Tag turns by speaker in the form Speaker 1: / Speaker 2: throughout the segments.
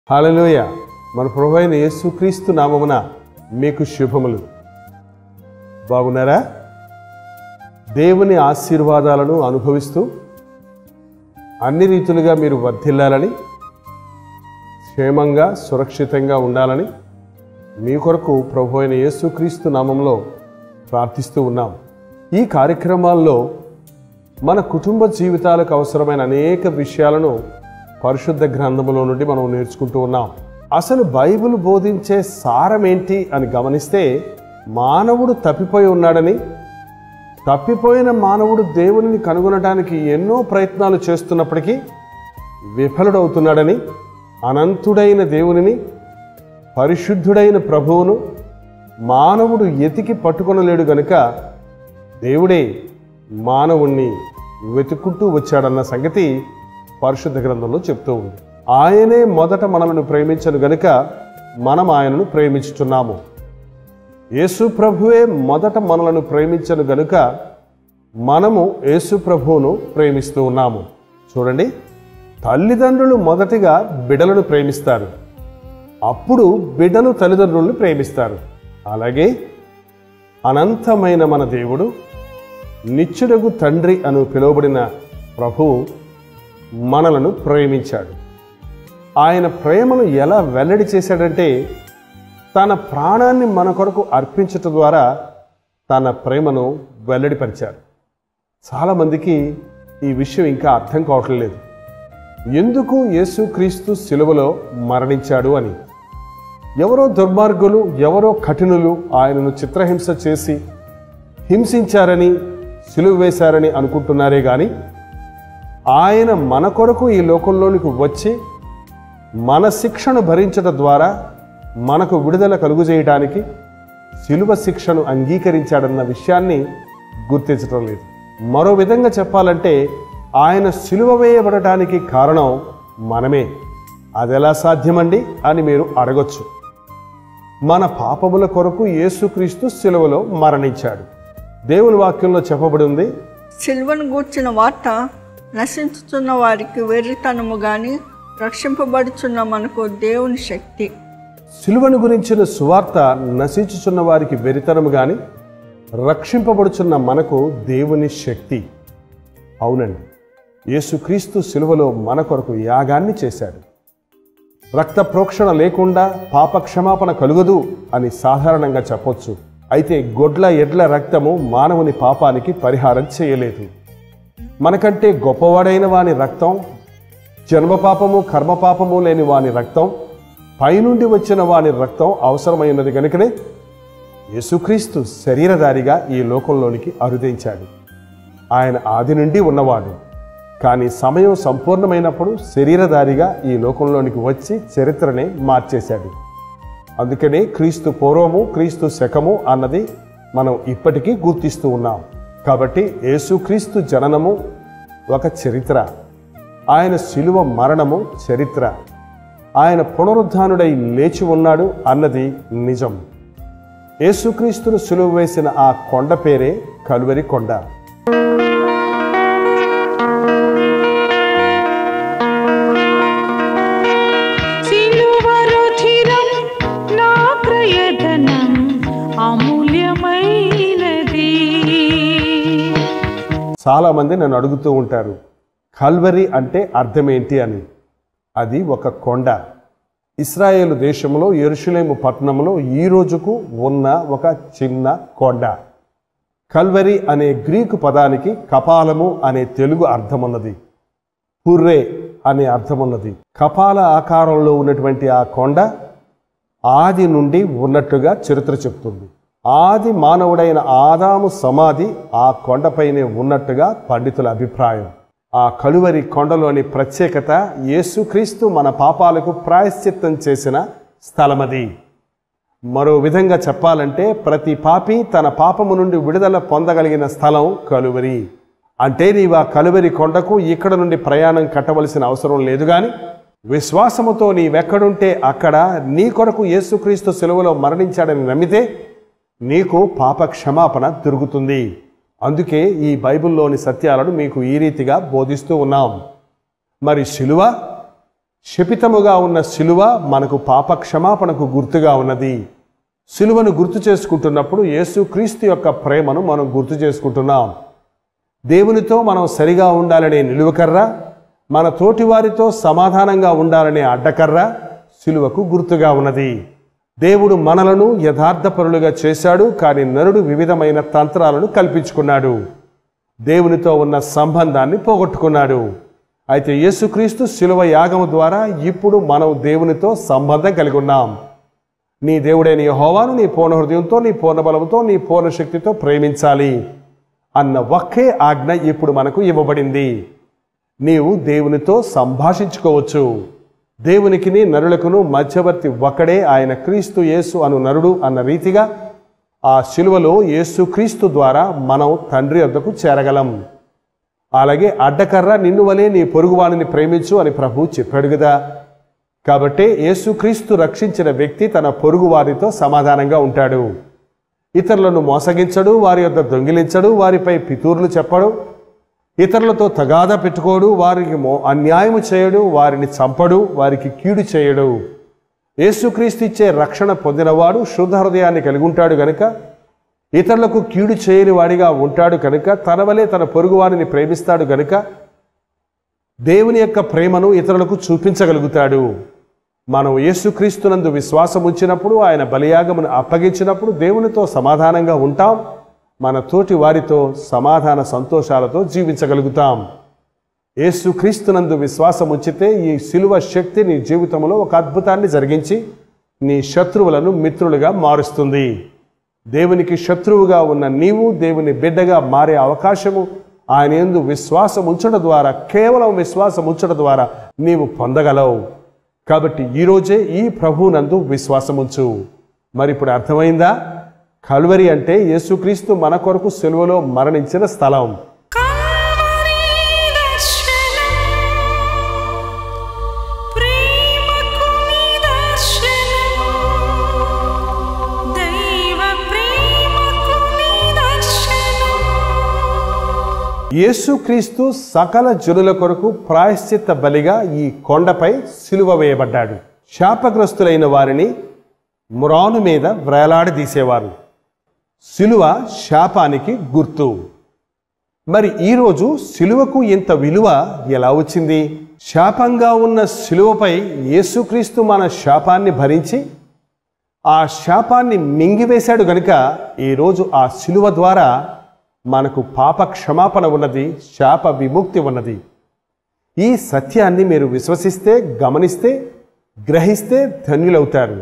Speaker 1: హల్లెలూయ మన ప్రభు అయిన యేసుక్రీస్తు నామమున మీకు శుభములు బాగున్నారా దేవుని ఆశీర్వాదాలను అనుభవిస్తూ అన్ని రీతులుగా మీరు వర్ధిల్లాలని క్షేమంగా సురక్షితంగా ఉండాలని మీ కొరకు ప్రభు అయిన యేసుక్రీస్తు నామంలో ప్రార్థిస్తూ ఉన్నాం ఈ కార్యక్రమాల్లో మన కుటుంబ జీవితాలకు అవసరమైన అనేక విషయాలను పరిశుద్ధ గ్రంథములో నుండి మనం నేర్చుకుంటూ ఉన్నాం అసలు బైబిల్ బోధించే సారం ఏంటి అని గమనిస్తే మానవుడు తప్పిపోయి ఉన్నాడని తప్పిపోయిన మానవుడు దేవునిని కనుగొనడానికి ఎన్నో ప్రయత్నాలు చేస్తున్నప్పటికీ విఫలుడవుతున్నాడని అనంతుడైన దేవునిని పరిశుద్ధుడైన ప్రభువును మానవుడు ఎతికి పట్టుకొనలేడు గనుక దేవుడే మానవుణ్ణి వెతుక్కుంటూ వచ్చాడన్న సంగతి పరిశుద్ధ గ్రంథంలో చెప్తూ ఉంది ఆయనే మొదట మనలను ప్రేమించను గనుక మనం ఆయనను ప్రేమించుచున్నాము యేసు ప్రభువే మొదట మనలను ప్రేమించను గనుక మనము యేసు ప్రభువును ప్రేమిస్తూ ఉన్నాము చూడండి తల్లిదండ్రులు మొదటిగా బిడలను ప్రేమిస్తారు అప్పుడు బిడ్డలు తల్లిదండ్రులను ప్రేమిస్తారు అలాగే అనంతమైన మన దేవుడు నిత్యుడగు తండ్రి అను పిలువబడిన ప్రభువు మనలను ప్రేమించాడు ఆయన ప్రేమను ఎలా వెల్లడి చేశాడంటే తన ప్రాణాన్ని మన కొరకు అర్పించటం ద్వారా తన ప్రేమను వెల్లడిపరిచారు చాలామందికి ఈ విషయం ఇంకా అర్థం కావటం లేదు ఎందుకు యేసుక్రీస్తు శిలువలో మరణించాడు అని ఎవరో దుర్మార్గులు ఎవరో కఠినులు ఆయనను చిత్రహింస చేసి హింసించారని సిలువ వేశారని అనుకుంటున్నారే గాని ఆయన మన కొరకు ఈ లోకంలోనికి వచ్చి మన శిక్షను భరించడం ద్వారా మనకు విడుదల కలుగు చేయడానికి శిలువ శిక్షను అంగీకరించాడన్న విషయాన్ని గుర్తించడం లేదు మరో విధంగా చెప్పాలంటే ఆయన సిలువ వేయబడటానికి కారణం మనమే అదెలా సాధ్యమండి అని మీరు అడగొచ్చు మన పాపముల కొరకు యేసుక్రీస్తు సిలువలో మరణించాడు దేవుని వాక్యంలో చెప్పబడి ఉంది
Speaker 2: సిల్వను గూర్చిన వార్త నశించుతున్న వారికి వెర్రితనము గాని రక్షింపబడుచున్న మనకు దేవుని శక్తి
Speaker 1: సిలువను గురించిన సువార్త నశించుచున్న వారికి వెరితనము గాని రక్షింపబడుచున్న మనకు దేవుని శక్తి అవునండి యేసుక్రీస్తు సిలువలో మన కొరకు యాగాన్ని చేశాడు రక్త ప్రోక్షణ లేకుండా పాప క్షమాపణ కలుగదు అని సాధారణంగా చెప్పొచ్చు అయితే గొడ్ల ఎడ్ల రక్తము మానవుని పాపానికి పరిహారం చేయలేదు మనకంటే గొప్పవాడైన వాని రక్తం జన్మపాపము కర్మపాపము లేని వాని రక్తం పైనుండి వచ్చిన వాని రక్తం అవసరమైనది కనుకనే యేసుక్రీస్తు శరీరధారిగా ఈ లోకంలోనికి అరుదించాడు ఆయన ఆది నుండి ఉన్నవాడు కానీ సమయం సంపూర్ణమైనప్పుడు శరీరధారిగా ఈ లోకంలోనికి వచ్చి చరిత్రనే మార్చేశాడు అందుకనే క్రీస్తు పూర్వము క్రీస్తు శకము అన్నది మనం ఇప్పటికీ గుర్తిస్తూ ఉన్నాం కాబట్టి యేసుక్రీస్తు జననము ఒక చరిత్ర ఆయన శిలువ మరణము చరిత్ర ఆయన పునరుద్ధానుడై లేచి ఉన్నాడు అన్నది నిజం యేసుక్రీస్తును సులువ వేసిన ఆ కొండ పేరే కలువరి కొండ
Speaker 3: సిలువరుధిరం నా క్రయధనం అమూల్యమైనది
Speaker 1: చాలామంది నన్ను అడుగుతూ ఉంటారు కల్వరి అంటే అర్థం ఏంటి అని అది ఒక కొండ ఇస్రాయేలు దేశంలో ఎరుషులేము పట్టణంలో ఈ రోజుకు ఉన్న ఒక చిన్న కొండ కల్వరి అనే గ్రీకు పదానికి కపాలము అనే తెలుగు అర్థమున్నది పుర్రే అనే అర్థమున్నది కపాల ఆకారంలో ఉన్నటువంటి ఆ కొండ ఆది నుండి ఉన్నట్టుగా చరిత్ర చెప్తుంది ఆది మానవుడైన ఆదాము సమాధి ఆ కొండపైనే ఉన్నట్టుగా పండితుల అభిప్రాయం ఆ కలువరి కొండలోని ప్రత్యేకత యేసుక్రీస్తు మన పాపాలకు ప్రాయశ్చిత్తం చేసిన స్థలమది మరో విధంగా చెప్పాలంటే ప్రతి పాపి తన పాపము నుండి విడుదల పొందగలిగిన స్థలం కలువరి అంటే నీవు ఆ కలువరి కొండకు ఇక్కడ నుండి ప్రయాణం కట్టవలసిన అవసరం లేదు గాని విశ్వాసముతో నీవెక్కడుంటే అక్కడ నీ కొరకు యేసుక్రీస్తు సెలవులో మరణించాడని నమ్మితే నీకు పాప క్షమాపణ దొరుకుతుంది అందుకే ఈ బైబిల్లోని సత్యాలను మీకు ఈ రీతిగా బోధిస్తూ ఉన్నాం మరి శిలువ శపితముగా ఉన్న శిలువ మనకు పాప క్షమాపణకు గుర్తుగా ఉన్నది శిలువను గుర్తు చేసుకుంటున్నప్పుడు యేసుక్రీస్తు యొక్క ప్రేమను మనం గుర్తు చేసుకుంటున్నాం దేవునితో మనం సరిగా ఉండాలనే నిలువకర్ర మన తోటివారితో సమాధానంగా ఉండాలనే అడ్డకర్ర శిలువకు గుర్తుగా ఉన్నది దేవుడు మనలను యథార్థపరులుగా చేశాడు కానీ నరుడు వివిధమైన తంత్రాలను కల్పించుకున్నాడు దేవునితో ఉన్న సంబంధాన్ని పోగొట్టుకున్నాడు అయితే యేసుక్రీస్తు శిలువ యాగము ద్వారా ఇప్పుడు మనం దేవునితో సంబంధం కలిగి ఉన్నాం నీ దేవుడైన యెహోవాను నీ పూర్ణ హృదయంతో నీ పూర్ణ బలంతో నీ పూర్ణ శక్తితో ప్రేమించాలి అన్న ఒకే ఆజ్ఞ ఇప్పుడు మనకు ఇవ్వబడింది నీవు దేవునితో సంభాషించుకోవచ్చు దేవునికిని నరులకును మధ్యవర్తి ఒక్కడే ఆయన క్రీస్తు యేసు అను నరుడు అన్న రీతిగా ఆ శిలువలో యేసు క్రీస్తు ద్వారా మనం తండ్రి వద్దకు చేరగలం అలాగే అడ్డకర్ర నిన్ను వలే నీ పొరుగువాణిని ప్రేమించు అని ప్రభు చెప్పాడు కదా కాబట్టి యేసుక్రీస్తు రక్షించిన వ్యక్తి తన పొరుగు వారితో సమాధానంగా ఉంటాడు ఇతరులను మోసగించడు వారి యొద్ద దొంగిలించడు వారిపై పితూర్లు చెప్పడు ఇతరులతో తగాదా పెట్టుకోడు వారికి మో అన్యాయము చేయడు వారిని చంపడు వారికి కీడు చేయడు యేసుక్రీస్తు ఇచ్చే రక్షణ పొందినవాడు శుద్ధ హృదయాన్ని కలిగి ఉంటాడు గనుక ఇతరులకు కీడు చేయని వాడిగా ఉంటాడు కనుక తన వలే తన పొరుగువారిని ప్రేమిస్తాడు గనుక దేవుని యొక్క ప్రేమను ఇతరులకు చూపించగలుగుతాడు మనం యేసుక్రీస్తునందు విశ్వాసం ఉంచినప్పుడు ఆయన బలియాగమును అప్పగించినప్పుడు దేవునితో సమాధానంగా ఉంటాం మన తోటి వారితో సమాధాన సంతోషాలతో జీవించగలుగుతాం యేసుక్రీస్తునందు విశ్వాసం ఉంచితే ఈ శిలువ శక్తి నీ జీవితంలో ఒక అద్భుతాన్ని జరిగించి నీ శత్రువులను మిత్రులుగా మారుస్తుంది దేవునికి శత్రువుగా ఉన్న నీవు దేవుని బిడ్డగా మారే అవకాశము ఆయన యందు విశ్వాసం ఉంచడం ద్వారా కేవలం విశ్వాసం ఉంచడం ద్వారా నీవు పొందగలవు కాబట్టి ఈరోజే ఈ ప్రభువునందు విశ్వాసం ఉంచు మరి ఇప్పుడు అర్థమైందా కల్వరి అంటే యేసుక్రీస్తు మన కొరకు సెలవులో మరణించిన స్థలం
Speaker 3: కల్వరి దర్శనం ప్రేమకు నిదర్శనం దైవ ప్రేమకు నిదర్శనం
Speaker 1: యేసుక్రీస్తు సకల జనుల కొరకు ప్రాయశ్చిత్త బలిగా ఈ కొండపై సిలువ వేయబడ్డాడు శాపగ్రస్తులైన వారిని మురాను మీద వ్రేలాడదీసేవారు సిలువ శాపానికి గుర్తు మరి ఈరోజు సిలువకు ఇంత విలువ ఎలా వచ్చింది శాపంగా ఉన్న సిలువపై యేసుక్రీస్తు మన శాపాన్ని భరించి ఆ శాపాన్ని మింగివేశాడు గనుక ఈరోజు ఆ సిలువ ద్వారా మనకు పాప క్షమాపణ ఉన్నది శాప విముక్తి ఉన్నది ఈ సత్యాన్ని మీరు విశ్వసిస్తే గమనిస్తే గ్రహిస్తే ధన్యులవుతారు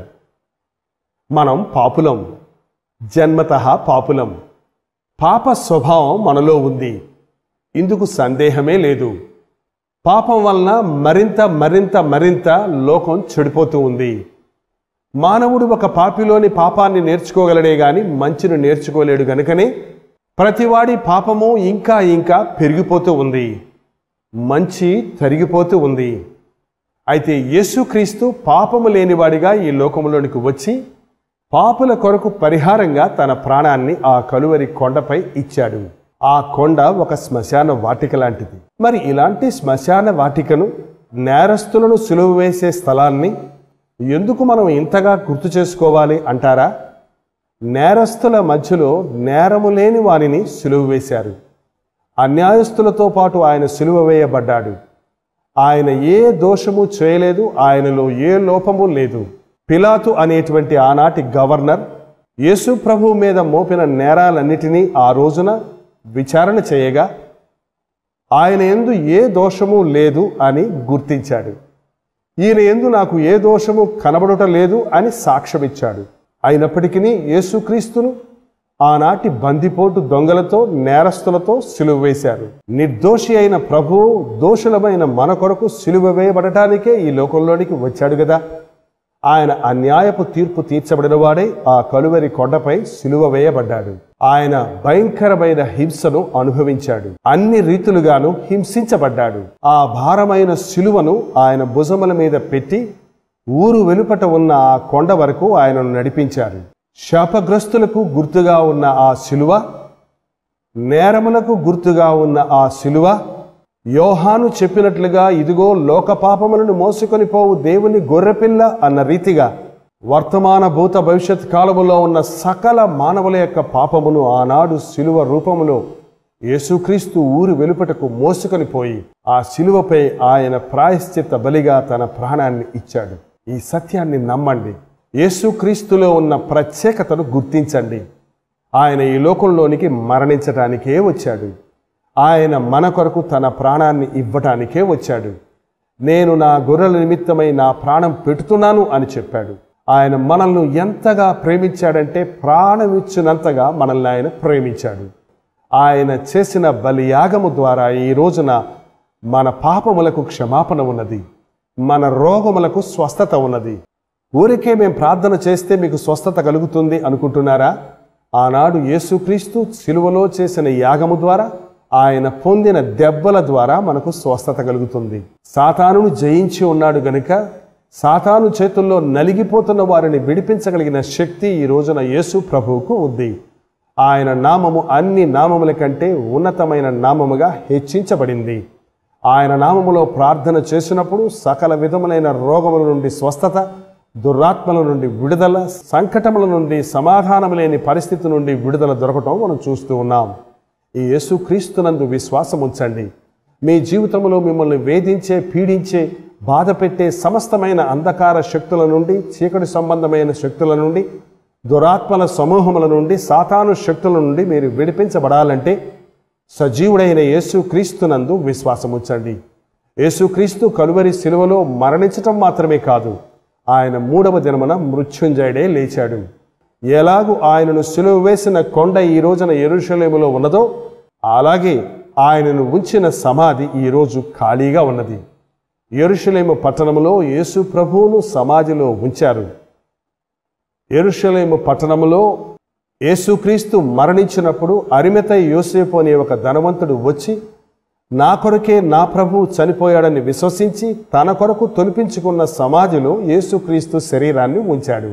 Speaker 1: మనం పాపులం జన్మత పాపులం పాప స్వభావం మనలో ఉంది ఇందుకు సందేహమే లేదు పాపం వలన మరింత మరింత మరింత లోకం చెడిపోతూ ఉంది మానవుడు ఒక పాపిలోని పాపాన్ని నేర్చుకోగలడే గాని మంచిని నేర్చుకోలేడు గనుకనే ప్రతివాడి పాపము ఇంకా ఇంకా పెరిగిపోతూ ఉంది మంచి తరిగిపోతూ ఉంది అయితే యేసుక్రీస్తు పాపము లేనివాడిగా ఈ లోకములోనికి వచ్చి పాపుల కొరకు పరిహారంగా తన ప్రాణాన్ని ఆ కలువరి కొండపై ఇచ్చాడు ఆ కొండ ఒక శ్మశాన వాటిక లాంటిది మరి ఇలాంటి శ్మశాన వాటికను నేరస్తులను సులువు వేసే స్థలాన్ని ఎందుకు మనం ఇంతగా గుర్తు చేసుకోవాలి అంటారా నేరస్తుల మధ్యలో నేరము లేని వానిని సులువు వేశారు అన్యాయస్తులతో పాటు ఆయన సిలువ వేయబడ్డాడు ఆయన ఏ దోషము చేయలేదు ఆయనలో ఏ లోపము లేదు పిలాతు అనేటువంటి ఆనాటి గవర్నర్ యేసు ప్రభు మీద మోపిన నేరాలన్నిటినీ ఆ రోజున విచారణ చేయగా ఆయన ఎందు ఏ దోషము లేదు అని గుర్తించాడు ఈయన ఎందు నాకు ఏ దోషము కనబడుట లేదు అని సాక్ష్యమిచ్చాడు అయినప్పటికీ యేసుక్రీస్తును ఆనాటి బందిపోటు దొంగలతో నేరస్తులతో సిలువ వేశారు నిర్దోషి అయిన ప్రభువు దోషులమైన మన కొరకు సిలువ వేయబడటానికే ఈ లోకంలోనికి వచ్చాడు కదా ఆయన అన్యాయపు తీర్పు తీర్చబడిన వాడే ఆ కలువరి కొండపై సిలువ వేయబడ్డాడు ఆయన భయంకరమైన హింసను అనుభవించాడు అన్ని రీతులుగాను హింసించబడ్డాడు ఆ భారమైన సిలువను ఆయన భుజముల మీద పెట్టి ఊరు వెలుపట ఉన్న ఆ కొండ వరకు ఆయనను నడిపించారు శాపగ్రస్తులకు గుర్తుగా ఉన్న ఆ సిలువ నేరములకు గుర్తుగా ఉన్న ఆ సిలువ యోహాను చెప్పినట్లుగా ఇదిగో లోక పాపములను మోసుకొని పోవు దేవుని గొర్రెపిల్ల అన్న రీతిగా వర్తమాన భూత భవిష్యత్ కాలములో ఉన్న సకల మానవుల యొక్క పాపమును ఆనాడు శిలువ రూపములో యేసుక్రీస్తు ఊరు వెలుపటకు మోసుకొని పోయి ఆ శిలువపై ఆయన ప్రాయశ్చిత్త బలిగా తన ప్రాణాన్ని ఇచ్చాడు ఈ సత్యాన్ని నమ్మండి యేసుక్రీస్తులో ఉన్న ప్రత్యేకతను గుర్తించండి ఆయన ఈ లోకంలోనికి మరణించటానికే వచ్చాడు ఆయన మన కొరకు తన ప్రాణాన్ని ఇవ్వటానికే వచ్చాడు నేను నా గొర్రెల నిమిత్తమై నా ప్రాణం పెడుతున్నాను అని చెప్పాడు ఆయన మనల్ని ఎంతగా ప్రేమించాడంటే ప్రాణం ఇచ్చినంతగా మనల్ని ఆయన ప్రేమించాడు ఆయన చేసిన బలియాగము ద్వారా ఈ రోజున మన పాపములకు క్షమాపణ ఉన్నది మన రోగములకు స్వస్థత ఉన్నది ఊరికే మేము ప్రార్థన చేస్తే మీకు స్వస్థత కలుగుతుంది అనుకుంటున్నారా ఆనాడు యేసుక్రీస్తు సిలువలో చేసిన యాగము ద్వారా ఆయన పొందిన దెబ్బల ద్వారా మనకు స్వస్థత కలుగుతుంది సాతానును జయించి ఉన్నాడు గనుక సాతాను చేతుల్లో నలిగిపోతున్న వారిని విడిపించగలిగిన శక్తి ఈ రోజున యేసు ప్రభువుకు ఉంది ఆయన నామము అన్ని నామముల కంటే ఉన్నతమైన నామముగా హెచ్చించబడింది ఆయన నామములో ప్రార్థన చేసినప్పుడు సకల విధములైన రోగముల నుండి స్వస్థత దురాత్మల నుండి విడుదల సంకటముల నుండి సమాధానం లేని పరిస్థితి నుండి విడుదల దొరకటం మనం చూస్తూ ఉన్నాం ఈ యేసు క్రీస్తునందు విశ్వాసం ఉంచండి మీ జీవితంలో మిమ్మల్ని వేధించే పీడించే బాధ పెట్టే సమస్తమైన అంధకార శక్తుల నుండి చీకటి సంబంధమైన శక్తుల నుండి దురాత్మల సమూహముల నుండి సాతాను శక్తుల నుండి మీరు విడిపించబడాలంటే సజీవుడైన యేసు క్రీస్తునందు విశ్వాసం ఉంచండి యేసుక్రీస్తు కలువరి శిలువలో మరణించటం మాత్రమే కాదు ఆయన మూడవ దినమున మృత్యుంజయుడే లేచాడు ఎలాగూ ఆయనను సిలువ వేసిన కొండ ఈ రోజున ఎరుషలేములో ఉన్నదో అలాగే ఆయనను ఉంచిన సమాధి ఈరోజు ఖాళీగా ఉన్నది ఎరుషలేము పట్టణములో యేసు ప్రభువును సమాధిలో ఉంచారు ఎరుషలేము పట్టణములో యేసుక్రీస్తు మరణించినప్పుడు అరిమెత యోసేపు అనే ఒక ధనవంతుడు వచ్చి నా కొరకే నా ప్రభువు చనిపోయాడని విశ్వసించి తన కొరకు తొలిపించుకున్న సమాధిలో యేసుక్రీస్తు శరీరాన్ని ఉంచాడు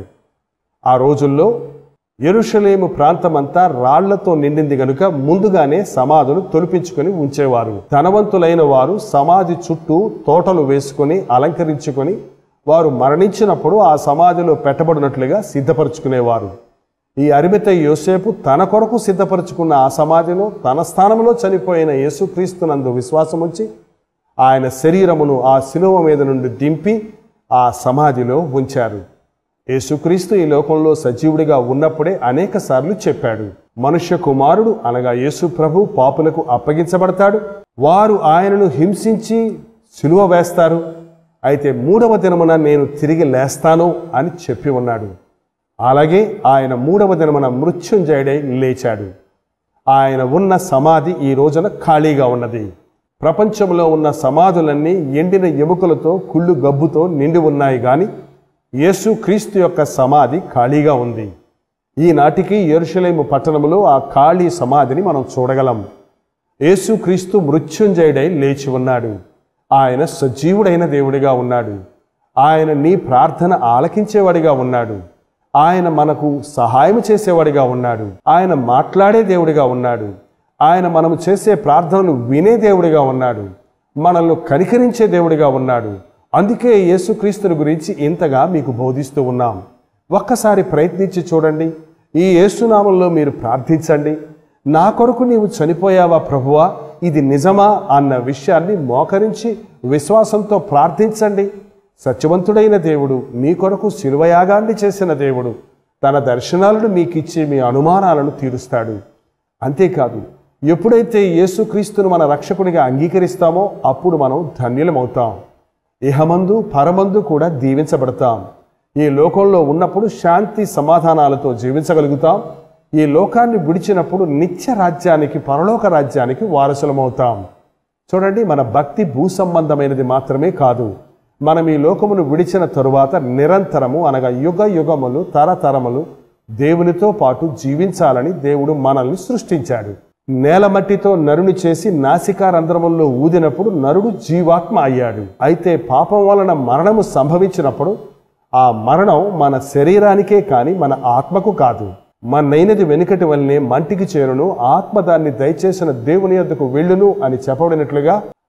Speaker 1: ఆ రోజుల్లో ఎరుషలేము ప్రాంతమంతా రాళ్లతో నిండింది గనుక ముందుగానే సమాధులు తొలిపించుకొని ఉంచేవారు ధనవంతులైన వారు సమాధి చుట్టూ తోటలు వేసుకొని అలంకరించుకొని వారు మరణించినప్పుడు ఆ సమాధిలో పెట్టబడినట్లుగా సిద్ధపరచుకునేవారు ఈ అరిమిత యోసేపు తన కొరకు సిద్ధపరచుకున్న ఆ సమాధిలో తన స్థానంలో చనిపోయిన యేసుక్రీస్తునందు విశ్వాసం ఉంచి ఆయన శరీరమును ఆ శిలువ మీద నుండి దింపి ఆ సమాధిలో ఉంచారు యేసుక్రీస్తు ఈ లోకంలో సజీవుడిగా ఉన్నప్పుడే అనేక సార్లు చెప్పాడు మనుష్య కుమారుడు అనగా యేసు ప్రభు పాపులకు అప్పగించబడతాడు వారు ఆయనను హింసించి సిలువ వేస్తారు అయితే మూడవ దినమున నేను తిరిగి లేస్తాను అని చెప్పి ఉన్నాడు అలాగే ఆయన మూడవ దినమున మృత్యుంజయుడై లేచాడు ఆయన ఉన్న సమాధి ఈ రోజున ఖాళీగా ఉన్నది ప్రపంచంలో ఉన్న సమాధులన్నీ ఎండిన ఎముకలతో కుళ్ళు గబ్బుతో నిండి ఉన్నాయి కానీ యేసు క్రీస్తు యొక్క సమాధి ఖాళీగా ఉంది ఈనాటికి ఎరుషలేము పట్టణములో ఆ ఖాళీ సమాధిని మనం చూడగలం యేసుక్రీస్తు మృత్యుంజయుడై లేచి ఉన్నాడు ఆయన సజీవుడైన దేవుడిగా ఉన్నాడు ఆయన నీ ప్రార్థన ఆలకించేవాడిగా ఉన్నాడు ఆయన మనకు సహాయం చేసేవాడిగా ఉన్నాడు ఆయన మాట్లాడే దేవుడిగా ఉన్నాడు ఆయన మనము చేసే ప్రార్థనలు వినే దేవుడిగా ఉన్నాడు మనల్ని కనికరించే దేవుడిగా ఉన్నాడు అందుకే యేసుక్రీస్తుని గురించి ఇంతగా మీకు బోధిస్తూ ఉన్నాం ఒక్కసారి ప్రయత్నించి చూడండి ఈ యేసునామంలో మీరు ప్రార్థించండి నా కొరకు నీవు చనిపోయావా ప్రభువా ఇది నిజమా అన్న విషయాన్ని మోకరించి విశ్వాసంతో ప్రార్థించండి సత్యవంతుడైన దేవుడు మీ కొరకు శిలువయాగాన్ని చేసిన దేవుడు తన దర్శనాలను మీకిచ్చి మీ అనుమానాలను తీరుస్తాడు అంతేకాదు ఎప్పుడైతే యేసుక్రీస్తును మన రక్షకునిగా అంగీకరిస్తామో అప్పుడు మనం ధన్యులమవుతాం ఇహమందు పరమందు కూడా దీవించబడతాం ఈ లోకంలో ఉన్నప్పుడు శాంతి సమాధానాలతో జీవించగలుగుతాం ఈ లోకాన్ని విడిచినప్పుడు నిత్య రాజ్యానికి పరలోక రాజ్యానికి వారసులమవుతాం చూడండి మన భక్తి భూ సంబంధమైనది మాత్రమే కాదు మనం ఈ లోకమును విడిచిన తరువాత నిరంతరము అనగా యుగ యుగములు తరతరములు దేవునితో పాటు జీవించాలని దేవుడు మనల్ని సృష్టించాడు నేల మట్టితో నరుని చేసి నాసికారంధ్రముల్లో ఊదినప్పుడు నరుడు జీవాత్మ అయ్యాడు అయితే పాపం వలన మరణము సంభవించినప్పుడు ఆ మరణం మన శరీరానికే కాని మన ఆత్మకు కాదు మన్నైనది వెనుకటి వల్లనే మంటికి చేరును ఆత్మ దాన్ని దయచేసిన దేవుని యొద్దకు వెళ్ళును అని చెప్పబడినట్లుగా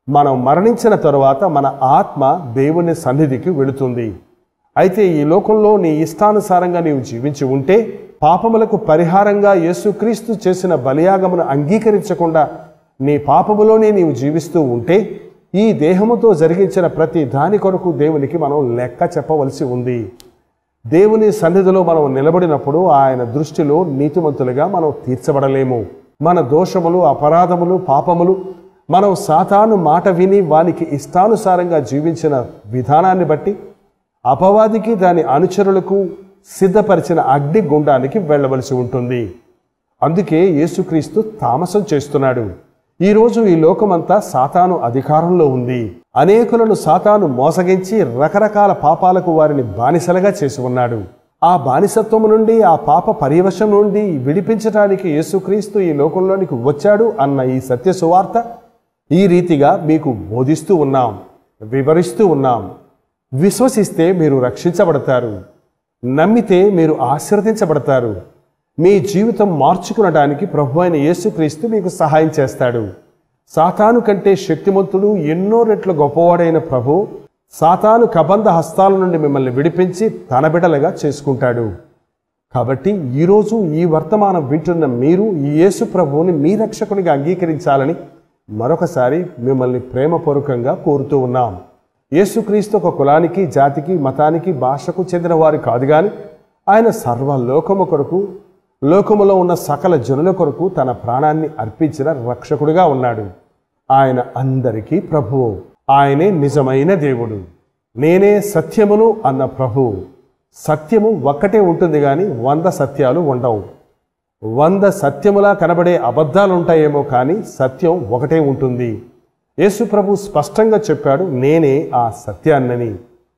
Speaker 1: మనం మరణించిన తరువాత మన ఆత్మ దేవుని సన్నిధికి వెళుతుంది అయితే ఈ లోకంలో నీ ఇష్టానుసారంగా నీవు జీవించి ఉంటే పాపములకు పరిహారంగా యేసుక్రీస్తు చేసిన బలియాగమును అంగీకరించకుండా నీ పాపములోనే నీవు జీవిస్తూ ఉంటే ఈ దేహముతో జరిగించిన ప్రతి దాని కొరకు దేవునికి మనం లెక్క చెప్పవలసి ఉంది దేవుని సన్నిధిలో మనం నిలబడినప్పుడు ఆయన దృష్టిలో నీతిమంతులుగా మనం తీర్చబడలేము మన దోషములు అపరాధములు పాపములు మనం సాతాను మాట విని వానికి ఇష్టానుసారంగా జీవించిన విధానాన్ని బట్టి అపవాదికి దాని అనుచరులకు సిద్ధపరిచిన అగ్ని గుండానికి వెళ్ళవలసి ఉంటుంది అందుకే యేసుక్రీస్తు తామసం చేస్తున్నాడు ఈరోజు ఈ లోకమంతా సాతాను అధికారంలో ఉంది అనేకులను సాతాను మోసగించి రకరకాల పాపాలకు వారిని బానిసలుగా చేసి ఉన్నాడు ఆ బానిసత్వం నుండి ఆ పాప పర్యవశం నుండి విడిపించడానికి యేసుక్రీస్తు ఈ లోకంలోనికి వచ్చాడు అన్న ఈ సత్య సువార్త ఈ రీతిగా మీకు బోధిస్తూ ఉన్నాం వివరిస్తూ ఉన్నాం విశ్వసిస్తే మీరు రక్షించబడతారు నమ్మితే మీరు ఆశీర్వదించబడతారు మీ జీవితం మార్చుకునడానికి ప్రభు అయిన యేసుక్రీస్తు మీకు సహాయం చేస్తాడు సాతాను కంటే శక్తిమంతుడు ఎన్నో రెట్లు గొప్పవాడైన ప్రభు సాతాను కబంధ హస్తాల నుండి మిమ్మల్ని విడిపించి తన బిడలుగా చేసుకుంటాడు కాబట్టి ఈరోజు ఈ వర్తమానం వింటున్న మీరు ఈ యేసు ప్రభువుని మీ రక్షకునిగా అంగీకరించాలని మరొకసారి మిమ్మల్ని ప్రేమపూర్వకంగా కోరుతూ ఉన్నాం యేసుక్రీస్తు ఒక కులానికి జాతికి మతానికి భాషకు చెందిన వారు కాదు కానీ ఆయన సర్వ లోకము కొరకు లోకములో ఉన్న సకల జనుల కొరకు తన ప్రాణాన్ని అర్పించిన రక్షకుడిగా ఉన్నాడు ఆయన అందరికీ ప్రభువు ఆయనే నిజమైన దేవుడు నేనే సత్యమును అన్న ప్రభువు సత్యము ఒక్కటే ఉంటుంది కానీ వంద సత్యాలు ఉండవు వంద సత్యములా కనబడే అబద్ధాలు ఉంటాయేమో కానీ సత్యం ఒకటే ఉంటుంది యేసు ప్రభు స్పష్టంగా చెప్పాడు నేనే ఆ సత్యాన్నని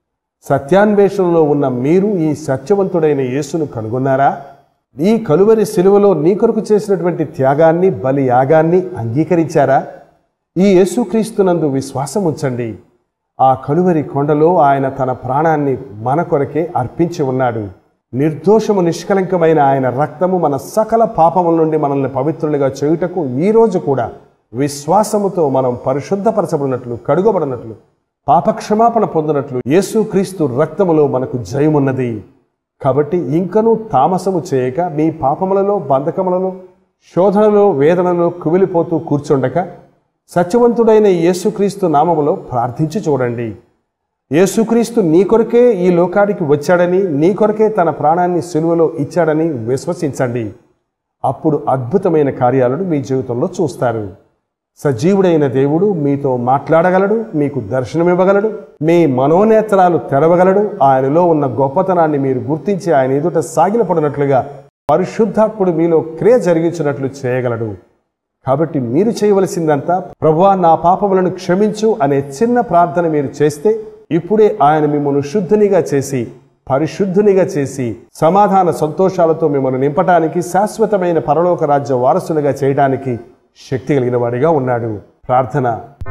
Speaker 1: సత్యాన్వేషణలో ఉన్న మీరు ఈ సత్యవంతుడైన యేసును కనుగొన్నారా ఈ కలువరి సిలువలో నీ కొరకు చేసినటువంటి త్యాగాన్ని బలి యాగాన్ని అంగీకరించారా ఈ యేసుక్రీస్తునందు విశ్వాసం ఉంచండి ఆ కలువరి కొండలో ఆయన తన ప్రాణాన్ని మన కొరకే అర్పించి ఉన్నాడు నిర్దోషము నిష్కలంకమైన ఆయన రక్తము మన సకల పాపముల నుండి మనల్ని పవిత్రులుగా చేయుటకు ఈ రోజు కూడా విశ్వాసముతో మనం పరిశుద్ధపరచబడినట్లు కడుగబడినట్లు పాపక్షమాపణ పొందినట్లు యేసుక్రీస్తు రక్తములో మనకు జయమున్నది కాబట్టి ఇంకనూ తామసము చేయక మీ పాపములలో బంధకములలో శోధనలో వేదనలో కుమిలిపోతూ కూర్చుండక సత్యవంతుడైన యేసుక్రీస్తు నామములో ప్రార్థించి చూడండి యేసుక్రీస్తు నీ కొరకే ఈ లోకానికి వచ్చాడని నీ కొరకే తన ప్రాణాన్ని సిలువలో ఇచ్చాడని విశ్వసించండి అప్పుడు అద్భుతమైన కార్యాలను మీ జీవితంలో చూస్తారు సజీవుడైన దేవుడు మీతో మాట్లాడగలడు మీకు దర్శనమివ్వగలడు మీ మనోనేత్రాలు తెరవగలడు ఆయనలో ఉన్న గొప్పతనాన్ని మీరు గుర్తించి ఆయన ఎదుట సాగిలపడినట్లుగా పరిశుద్ధాత్ముడు మీలో క్రియ జరిగించినట్లు చేయగలడు కాబట్టి మీరు చేయవలసిందంతా ప్రభువా నా పాపములను క్షమించు అనే చిన్న ప్రార్థన మీరు చేస్తే ఇప్పుడే ఆయన మిమ్మల్ని శుద్ధునిగా చేసి పరిశుద్ధునిగా చేసి సమాధాన సంతోషాలతో మిమ్మల్ని నింపటానికి శాశ్వతమైన పరలోక రాజ్య వారసులుగా చేయడానికి శక్తి కలిగిన వాడిగా ఉన్నాడు ప్రార్థన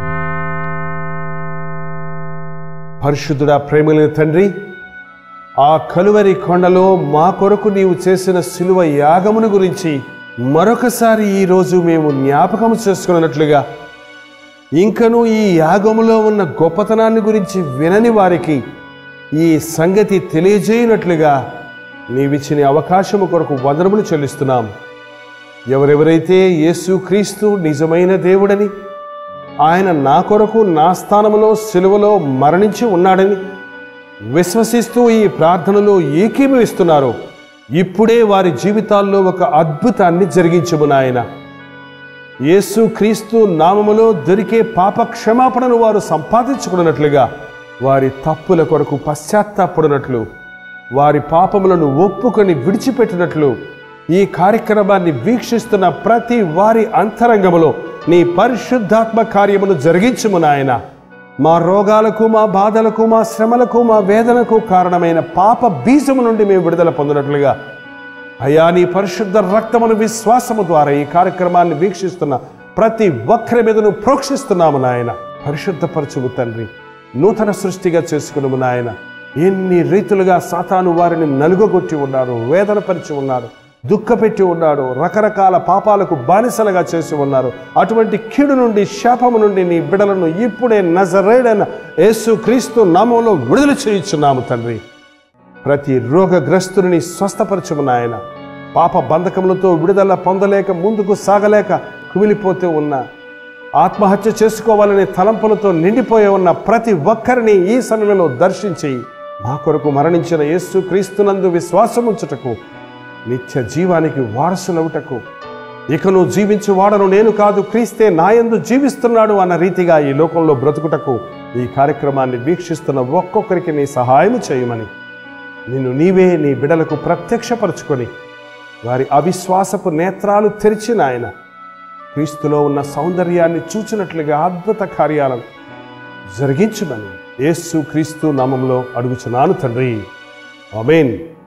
Speaker 1: పరిశుద్ధుడా ప్రేమలైన తండ్రి ఆ కలువరి కొండలో మా కొరకు నీవు చేసిన శిలువ యాగమును గురించి మరొకసారి ఈరోజు మేము జ్ఞాపకం చేసుకున్నట్లుగా ఇంకనూ ఈ యాగములో ఉన్న గొప్పతనాన్ని గురించి వినని వారికి ఈ సంగతి తెలియజేయనట్లుగా నీవిచ్చిన అవకాశము కొరకు వందనములు చెల్లిస్తున్నాం ఎవరెవరైతే యేసుక్రీస్తు నిజమైన దేవుడని ఆయన నా కొరకు నా స్థానములో సిలువలో మరణించి ఉన్నాడని విశ్వసిస్తూ ఈ ప్రార్థనలో ఏకీభవిస్తున్నారో ఇప్పుడే వారి జీవితాల్లో ఒక అద్భుతాన్ని జరిగించము నాయన యేసు క్రీస్తు నామములో దొరికే పాప క్షమాపణను వారు సంపాదించుకున్నట్లుగా వారి తప్పుల కొరకు పశ్చాత్తాపడినట్లు వారి పాపములను ఒప్పుకొని విడిచిపెట్టినట్లు ఈ కార్యక్రమాన్ని వీక్షిస్తున్న ప్రతి వారి అంతరంగములో నీ పరిశుద్ధాత్మ కార్యమును జరిగించుము నాయన మా రోగాలకు మా బాధలకు మా శ్రమలకు మా వేదనకు కారణమైన పాప బీజము నుండి మేము విడుదల పొందినట్లుగా అయ్యా నీ పరిశుద్ధ రక్తమును విశ్వాసము ద్వారా ఈ కార్యక్రమాన్ని వీక్షిస్తున్న ప్రతి ఒక్కరి మీదను ప్రోక్షిస్తున్నాము నాయన పరిశుద్ధపరచుము తండ్రి నూతన సృష్టిగా చేసుకున్నాము నాయన ఎన్ని రీతులుగా సాతాను వారిని నలుగొట్టి ఉన్నారు వేదన పరిచి ఉన్నారు దుఃఖపెట్టి ఉన్నాడు రకరకాల పాపాలకు బానిసలుగా చేసి ఉన్నారు అటువంటి కీడు నుండి శాపము నుండి నీ బిడలను ఇప్పుడే నజరేడైన యేసు క్రీస్తు నామంలో విడుదల చేయించున్నాము తండ్రి ప్రతి రోగగ్రస్తుని స్వస్థపరచము నాయన పాప బంధకములతో విడుదల పొందలేక ముందుకు సాగలేక కుమిలిపోతూ ఉన్న ఆత్మహత్య చేసుకోవాలనే తలంపులతో నిండిపోయి ఉన్న ప్రతి ఒక్కరిని ఈ సమయంలో దర్శించి మా కొరకు మరణించిన యేసు క్రీస్తునందు విశ్వాసముంచుటకు నిత్య జీవానికి వారసులవుటకు ఇకను జీవించు వాడను నేను కాదు క్రీస్తే నాయందు జీవిస్తున్నాడు అన్న రీతిగా ఈ లోకంలో బ్రతుకుటకు ఈ కార్యక్రమాన్ని వీక్షిస్తున్న ఒక్కొక్కరికి నీ సహాయం చేయమని నిన్ను నీవే నీ బిడలకు ప్రత్యక్షపరచుకొని వారి అవిశ్వాసపు నేత్రాలు తెరిచిన ఆయన క్రీస్తులో ఉన్న సౌందర్యాన్ని చూచినట్లుగా అద్భుత కార్యాలను జరిగించుమని యేసు క్రీస్తు నామంలో అడుగుచున్నాను తండ్రి ఆమేన్